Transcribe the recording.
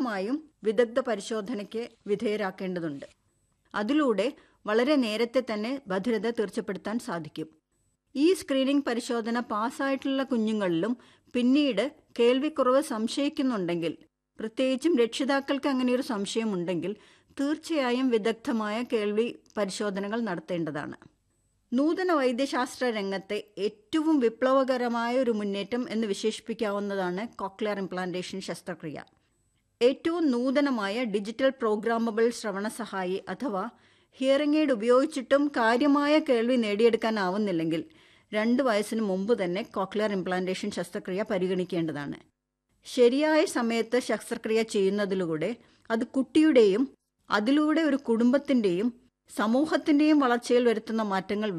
നിർബന്ധമായും വിദഗ്ധ പരിശോധനയ്ക്ക് വിധേയരാക്കേണ്ടതുണ്ട് അതിലൂടെ വളരെ നേരത്തെ തന്നെ ഭദ്രത തീർച്ചപ്പെടുത്താൻ സാധിക്കും ഈ സ്ക്രീനിംഗ് പരിശോധന പാസ്സായിട്ടുള്ള കുഞ്ഞുങ്ങളിലും പിന്നീട് കേൾവിക്കുറവ് സംശയിക്കുന്നുണ്ടെങ്കിൽ പ്രത്യേകിച്ചും രക്ഷിതാക്കൾക്ക് അങ്ങനെയൊരു സംശയമുണ്ടെങ്കിൽ തീർച്ചയായും വിദഗ്ധമായ കേൾവി പരിശോധനകൾ നടത്തേണ്ടതാണ് നൂതന വൈദ്യശാസ്ത്ര രംഗത്തെ ഏറ്റവും വിപ്ലവകരമായ ഒരു മുന്നേറ്റം എന്ന് വിശേഷിപ്പിക്കാവുന്നതാണ് കോക്ലിയർ ഇംപ്ലാന്റേഷൻ ശസ്ത്രക്രിയ ഏറ്റവും നൂതനമായ ഡിജിറ്റൽ പ്രോഗ്രാമബിൾ ശ്രവണ സഹായി അഥവാ ഹിയറിംഗ് എയ്ഡ് ഉപയോഗിച്ചിട്ടും കാര്യമായ കേൾവി നേടിയെടുക്കാനാവുന്നില്ലെങ്കിൽ രണ്ട് വയസ്സിന് മുമ്പ് തന്നെ കോക്ലിയർ ഇംപ്ലാന്റേഷൻ ശസ്ത്രക്രിയ പരിഗണിക്കേണ്ടതാണ് ശരിയായ സമയത്ത് ശസ്ത്രക്രിയ ചെയ്യുന്നതിലൂടെ അത് കുട്ടിയുടെയും അതിലൂടെ ഒരു കുടുംബത്തിൻ്റെയും സമൂഹത്തിൻ്റെയും വളർച്ചയിൽ വരുത്തുന്ന മാറ്റങ്ങൾ